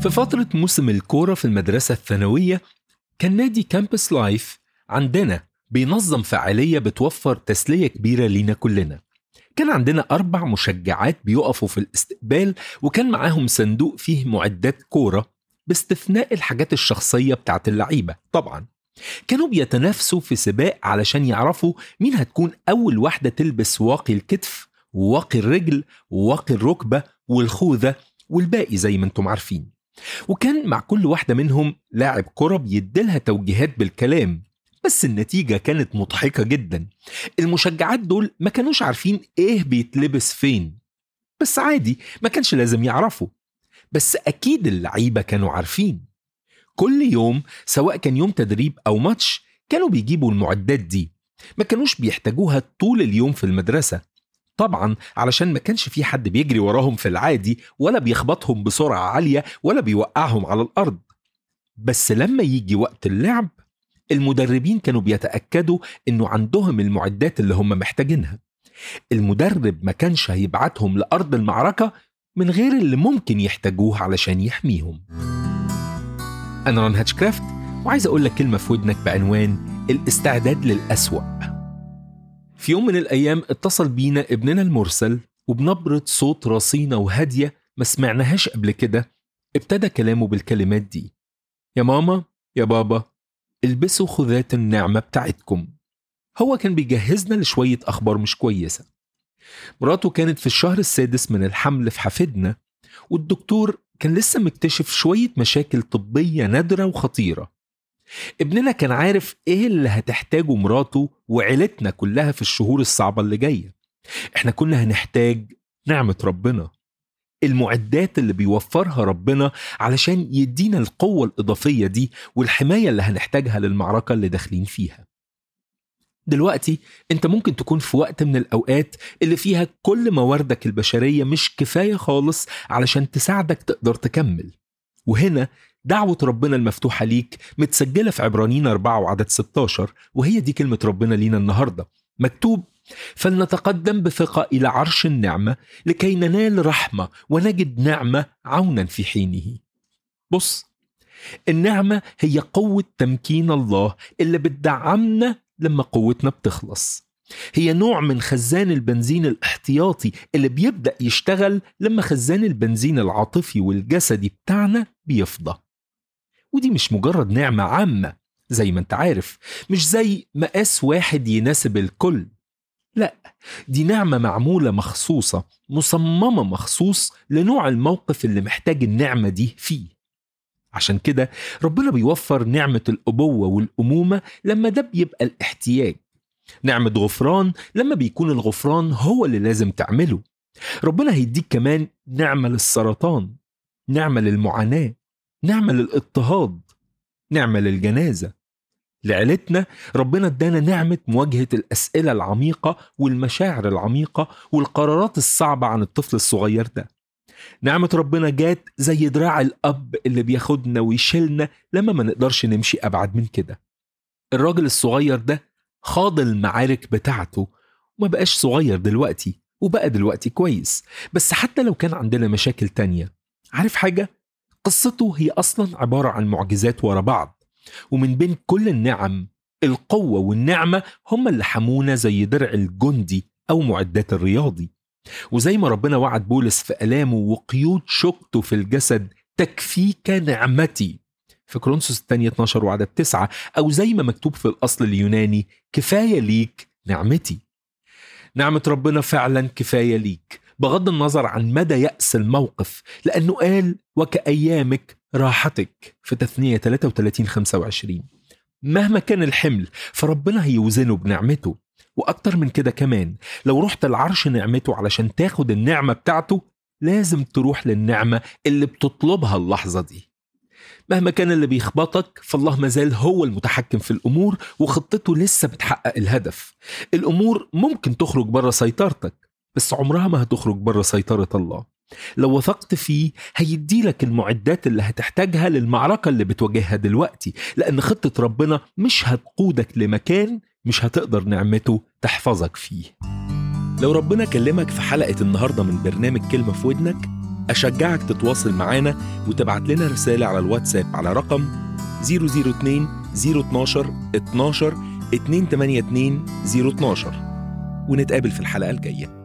في فترة موسم الكورة في المدرسة الثانوية كان نادي كامبس لايف عندنا بينظم فعالية بتوفر تسلية كبيرة لينا كلنا كان عندنا أربع مشجعات بيقفوا في الاستقبال وكان معاهم صندوق فيه معدات كورة باستثناء الحاجات الشخصية بتاعت اللعيبة طبعا كانوا بيتنافسوا في سباق علشان يعرفوا مين هتكون أول واحدة تلبس واقي الكتف وواقي الرجل وواقي الركبة والخوذة والباقي زي ما انتم عارفين وكان مع كل واحدة منهم لاعب كرة بيديلها توجيهات بالكلام بس النتيجة كانت مضحكة جدا المشجعات دول ما كانوش عارفين ايه بيتلبس فين بس عادي ما كانش لازم يعرفوا بس أكيد اللعيبة كانوا عارفين كل يوم سواء كان يوم تدريب أو ماتش كانوا بيجيبوا المعدات دي ما كانوش بيحتاجوها طول اليوم في المدرسة طبعا علشان ما كانش في حد بيجري وراهم في العادي ولا بيخبطهم بسرعة عالية ولا بيوقعهم على الأرض بس لما يجي وقت اللعب المدربين كانوا بيتأكدوا إنه عندهم المعدات اللي هم محتاجينها المدرب ما كانش هيبعتهم لأرض المعركة من غير اللي ممكن يحتاجوه علشان يحميهم أنا ران هاتشكرافت وعايز أقول لك كلمة في ودنك بعنوان الاستعداد للأسوأ في يوم من الأيام اتصل بينا ابننا المرسل وبنبرة صوت رصينة وهادية ما سمعناهاش قبل كده ابتدى كلامه بالكلمات دي يا ماما يا بابا البسوا خذات النعمة بتاعتكم هو كان بيجهزنا لشوية أخبار مش كويسة مراته كانت في الشهر السادس من الحمل في حفيدنا والدكتور كان لسه مكتشف شوية مشاكل طبية نادرة وخطيرة ابننا كان عارف ايه اللي هتحتاجه مراته وعيلتنا كلها في الشهور الصعبة اللي جاية احنا كنا هنحتاج نعمة ربنا المعدات اللي بيوفرها ربنا علشان يدينا القوة الإضافية دي والحماية اللي هنحتاجها للمعركة اللي داخلين فيها دلوقتي انت ممكن تكون في وقت من الأوقات اللي فيها كل مواردك البشرية مش كفاية خالص علشان تساعدك تقدر تكمل وهنا دعوة ربنا المفتوحة ليك متسجلة في عبرانيين 4 وعدد 16 وهي دي كلمة ربنا لينا النهاردة مكتوب فلنتقدم بثقة إلى عرش النعمة لكي ننال رحمة ونجد نعمة عونا في حينه بص النعمة هي قوة تمكين الله اللي بتدعمنا لما قوتنا بتخلص هي نوع من خزان البنزين الاحتياطي اللي بيبدأ يشتغل لما خزان البنزين العاطفي والجسدي بتاعنا بيفضى ودي مش مجرد نعمة عامة زي ما انت عارف مش زي مقاس واحد يناسب الكل لا دي نعمة معمولة مخصوصة مصممة مخصوص لنوع الموقف اللي محتاج النعمة دي فيه عشان كده ربنا بيوفر نعمة الأبوة والأمومة لما ده بيبقى الاحتياج نعمة غفران لما بيكون الغفران هو اللي لازم تعمله ربنا هيديك كمان نعمة للسرطان نعمة للمعاناة نعمة للاضطهاد نعمة للجنازة لعيلتنا ربنا ادانا نعمة مواجهة الأسئلة العميقة والمشاعر العميقة والقرارات الصعبة عن الطفل الصغير ده نعمة ربنا جات زي دراع الأب اللي بياخدنا ويشيلنا لما ما نقدرش نمشي أبعد من كده الراجل الصغير ده خاض المعارك بتاعته وما بقاش صغير دلوقتي وبقى دلوقتي كويس بس حتى لو كان عندنا مشاكل تانية عارف حاجة؟ قصته هي أصلا عبارة عن معجزات ورا بعض ومن بين كل النعم القوة والنعمة هم اللي حمونا زي درع الجندي أو معدات الرياضي وزي ما ربنا وعد بولس في ألامه وقيود شوكته في الجسد تكفيك نعمتي في كورنثوس الثانية 12 وعدد 9 أو زي ما مكتوب في الأصل اليوناني كفاية ليك نعمتي نعمة ربنا فعلا كفاية ليك بغض النظر عن مدى يأس الموقف لأنه قال وكأيامك راحتك في تثنية 33 25 مهما كان الحمل فربنا هيوزنه بنعمته وأكتر من كده كمان لو رحت العرش نعمته علشان تاخد النعمة بتاعته لازم تروح للنعمة اللي بتطلبها اللحظة دي مهما كان اللي بيخبطك فالله مازال هو المتحكم في الأمور وخطته لسه بتحقق الهدف الأمور ممكن تخرج بره سيطرتك بس عمرها ما هتخرج بره سيطرة الله لو وثقت فيه هيديلك المعدات اللي هتحتاجها للمعركة اللي بتواجهها دلوقتي لأن خطة ربنا مش هتقودك لمكان مش هتقدر نعمته تحفظك فيه لو ربنا كلمك في حلقة النهاردة من برنامج كلمة في ودنك أشجعك تتواصل معانا وتبعت لنا رسالة على الواتساب على رقم 002 012 12 282 012 ونتقابل في الحلقة الجاية